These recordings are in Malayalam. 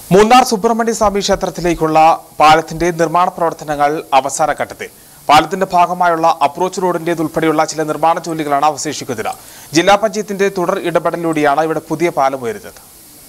മൂന്നാർ സുബ്രഹ്മണ്യ സ്വാമി ക്ഷേത്രത്തിലേക്കുള്ള പാലത്തിന്റെ നിർമ്മാണ പ്രവർത്തനങ്ങൾ അവസാന ഘട്ടത്തിൽ പാലത്തിന്റെ ഭാഗമായുള്ള അപ്രോച്ച് റോഡിന്റേതുൾപ്പെടെയുള്ള ചില നിർമ്മാണ ജോലികളാണ് അവശേഷിക്കുന്നത് ജില്ലാ പഞ്ചായത്തിന്റെ തുടർ ഇടപെടലിലൂടെയാണ് ഇവിടെ പുതിയ പാലം ഉയരുന്നത്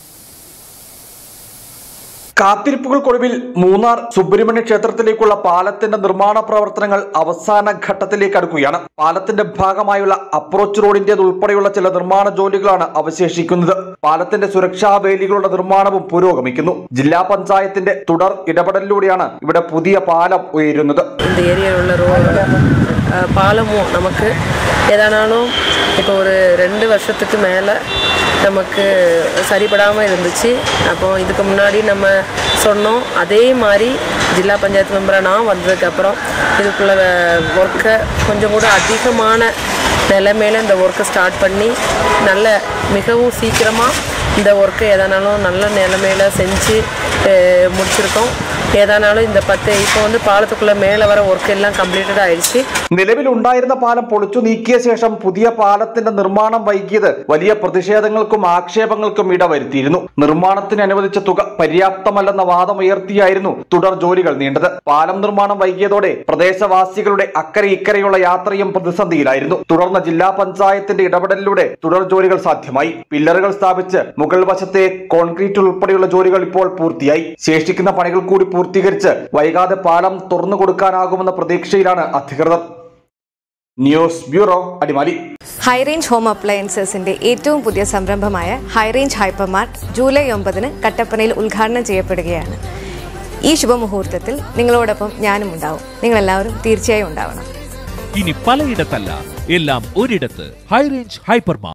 കാത്തിരിപ്പുകൾക്കൊടുവിൽ മൂന്നാർ സുബ്രഹ്മണ്യ ക്ഷേത്രത്തിലേക്കുള്ള പാലത്തിന്റെ നിർമ്മാണ പ്രവർത്തനങ്ങൾ അവസാന ഘട്ടത്തിലേക്ക് അടുക്കുകയാണ് പാലത്തിന്റെ ഭാഗമായുള്ള അപ്രോച്ച് റോഡിന്റേത് ഉൾപ്പെടെയുള്ള ചില നിർമ്മാണ ജോലികളാണ് അവശേഷിക്കുന്നത് പാലത്തിന്റെ സുരക്ഷാ വേലികളുടെ നിർമ്മാണവും പുരോഗമിക്കുന്നു ജില്ലാ പഞ്ചായത്തിന്റെ തുടർ ഇടപെടലിലൂടെയാണ് ഇവിടെ പുതിയ പാലം ഉയരുന്നത് இந்த ஏரியாவில் உள்ள ரோ அஹ், பாலமும் நமக்கு எதானாலும் இப்போ ஒரு ரெண்டு வருஷத்துக்கு மேலே நமக்கு சரிபடாமல் இருந்துச்சு அப்போ இதுக்கு முன்னாடி நம்ம சொன்னோம் அதே மாதிரி ஜில்லா பஞ்சாயத்து மெம்பராக நான் வந்ததுக்கப்புறம் இதுக்குள்ள ஒர்க்கை கொஞ்சம் கூட அதிகமான நிலைமையில இந்த ஒர்க்கை ஸ்டார்ட் பண்ணி நல்ல மிகவும் சீக்கிரமாக இந்த ஒர்க்கை எதானாலும் நல்ல நிலைமையில செஞ்சு அஹ், முடிச்சிருக்கோம் ഏതാനാലും இந்த പത്ത് ഇപ്പോൾ வந்து പാലത്തുക്കുള്ള മേലെ വരെ വർക്ക് എല്ലാം കംപ്ലീറ്റഡ് ആയിடுச்சு നിലവിലുണ്ടായിരുന്ന പാലം പൊളിച്ചു നീക്കിയ ശേഷം പുതിയ പാലത്തിന്റെ നിർമ്മാണം വൈകിയത് വലിയ പ്രതിഷേധങ്ങൾക്കും ആക്ഷേപങ്ങൾക്കും ഇടവരുത്തിയിരുന്നു നിർമ്മാണത്തിന് അനുവദിച്ച തുക പര്യാപ്തമല്ലെന്ന വാദമുയർത്തിയായിരുന്നു തുടർ ജോലികൾ നീണ്ടത് പാലം നിർമ്മാണം വൈകിയതോടെ പ്രദേശവാസികളുടെ അക്കരെ ഇക്കരെയുള്ള യാത്രയും പ്രതിസന്ധിയിലായിരുന്നു തുടർന്ന് ജില്ലാ പഞ്ചായത്തിന്റെ ഇടപെടലിലൂടെ തുടർ ജോലികൾ സാധ്യമായി പില്ലറുകൾ സ്ഥാപിച്ച് മുകൾ വശത്തെ കോൺക്രീറ്റ് ഉൾപ്പെടെയുള്ള ജോലികൾ ഇപ്പോൾ പൂർത്തിയായി ശേഷിക്കുന്ന പണികൾ കൂടി പൂർത്തീകരിച്ച് വൈകാതെ പാലം തുറന്നു കൊടുക്കാനാകുമെന്ന പ്രതീക്ഷയിലാണ് അധികൃതർ news bureau Adimali high range home അപ്ലയൻസസിന്റെ ഏറ്റവും പുതിയ സംരംഭമായ ഹൈറേഞ്ച് ഹൈപ്പർമാർട്ട് ജൂലൈ ഒമ്പതിന് കട്ടപ്പനയിൽ ഉദ്ഘാടനം ചെയ്യപ്പെടുകയാണ് ഈ ശുഭമുഹൂർത്തത്തിൽ നിങ്ങളോടൊപ്പം ഞാനും ഉണ്ടാവും നിങ്ങളെല്ലാവരും തീർച്ചയായും ഉണ്ടാവണം ഇനി പലയിടത്തല്ല എല്ലാം ഒരിടത്ത് ഹൈറേഞ്ച് ഹൈപ്പർമാർ